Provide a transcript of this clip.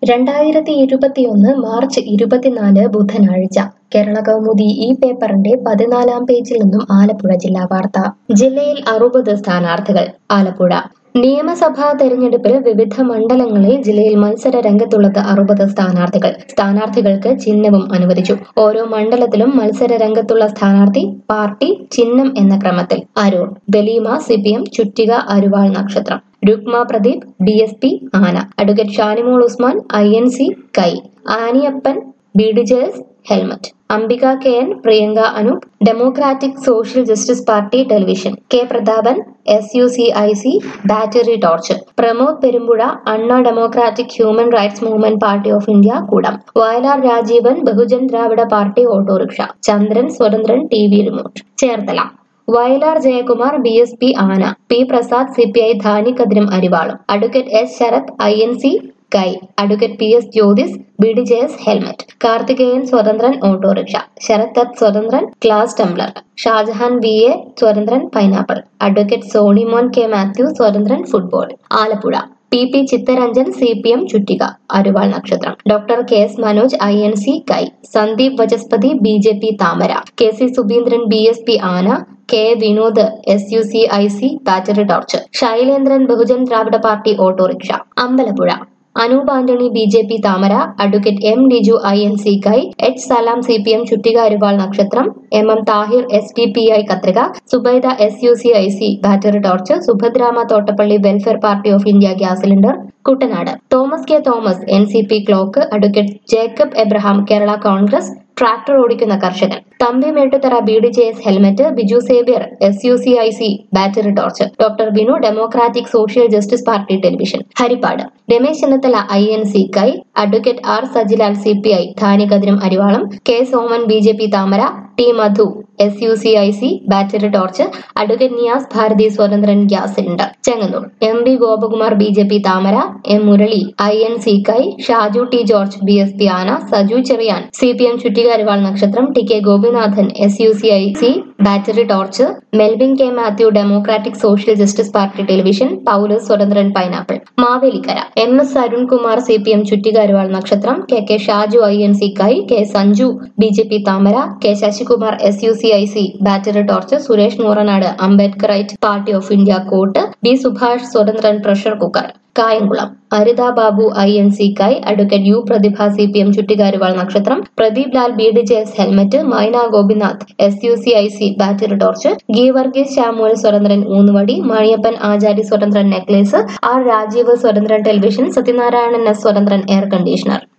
രണ്ടായിരത്തി ഇരുപത്തിയൊന്ന് മാർച്ച് ഇരുപത്തിനാല് ബുധനാഴ്ച കേരള കൗമുദി ഈ പേപ്പറിന്റെ പതിനാലാം പേജിൽ നിന്നും ആലപ്പുഴ ജില്ലാ വാർത്ത ജില്ലയിൽ അറുപത് സ്ഥാനാർത്ഥികൾ ആലപ്പുഴ നിയമസഭാ തെരഞ്ഞെടുപ്പിൽ വിവിധ മണ്ഡലങ്ങളിൽ ജില്ലയിൽ മത്സര രംഗത്തുള്ളത് അറുപത് സ്ഥാനാർത്ഥികൾ സ്ഥാനാർത്ഥികൾക്ക് ചിഹ്നവും അനുവദിച്ചു ഓരോ മണ്ഡലത്തിലും മത്സര രംഗത്തുള്ള സ്ഥാനാർത്ഥി പാർട്ടി ചിഹ്നം എന്ന ക്രമത്തിൽ Aroor Daleema C P M ചുറ്റിക അരുവാൾ നക്ഷത്രം Rukma Pradeep B S P ആന advocate Shanimol Usman I N C കൈ Aniyappan B D J S helmet Ambika K N Priyanka Anoop democratic social justice party television K Prathapan S U C I C battery torch Pramod Perumpuzha Anna democratic human rights movement party of India കൂടം Vayalar Rajeevan Bahujan Dravida party auto rickshaw Chandran സ്വതന്ത്രൻ T V remote Cherthala Vayalar Jayakumar B S P ആന P Prasad C P I ധാനി കതിരും അരിവാളും advocate S Sarath I N C കൈ advocate P S Jyothis B D J S helmet Karthikeyan സ്വതന്ത്രൻ auto rickshaw Sarath Dutt സ്വതന്ത്രൻ glass tumbler Shajahan V A സ്വതന്ത്രൻ pineapple advocate Sonimon K Mathew സ്വതന്ത്രൻ football Alappuzha P P Chitharanjan C P M ചുറ്റിക അരുവാൾ നക്ഷത്രം doctor K S Manoj I N C കൈ Sandeep Vachaspathi B J P താമര K C Subeendran B S P ആന K Vinod S U C I C battery torch Shailendran Bahujan Dravida party auto rickshaw Ambalappuzha Anoop Antony B J P താമര advocate M Liju I N C കൈ H Salam C P M ചുറ്റിക അരുവാൾ നക്ഷത്രം M M Thahir S D P I കത്രിക Subaida S U C I C battery torch Subhadrama Thottappally welfare party of India gas cylinder Kuttanad Thomas K Thomas N C P clock advocate Jacob Abraham Kerala Congress tractor ഓടിക്കുന്ന കർഷകൻ Thampi Mettuthara B D J S helmet Biju Xavier S U C I C battery torch doctor Binu democratic social justice party television Haripad Ramesh Chennithala I N C കൈ advocate R Sajilal C P I ധാനികതിരം അരിവാളം K Soman B J P താമര T Madhu S U C I C battery torch advocate Niyas Bharathi സ്വതന്ത്രൻ gas cylinder Chengannur M B Gopakumar B J P താമര M Murali I N C കൈ Shaju T George B S P ആന Saju Cheriyan C P M ചുറ്റിക അരിവാൾ നക്ഷത്രം T K Gopinathan S U C I C battery torch Melvin K Mathew democratic social justice party television Paulose സ്വതന്ത്രൻ pineapple Mavelikkara M S Arunkumar C P M ചുറ്റിക അരിവാൾ നക്ഷത്രം K K Shaju I N C കൈ K Sanju B J P താമര K Sasikumar S U C I C battery torch Suresh Nooranad Ambedkarite party of India coat B Subhash സ്വതന്ത്രൻ pressure cooker Kayamkulam Aritha Babu I N C കൈ advocate U Prathibha C P M ചുറ്റികാരുവാൾ നക്ഷത്രം Pradeep Lal B D J S helmet മൈന Gopinath S U C I C battery torch ഗി വർഗീസ് ശ്യാമോൽ സ്വതന്ത്രൻ ഊന്നുവടി മണിയപ്പൻ ആചാരി സ്വതന്ത്രൻ necklace R Rajeev സ്വതന്ത്രൻ television Sathyanarayanan S സ്വതന്ത്രൻ എയർ കണ്ടീഷണർ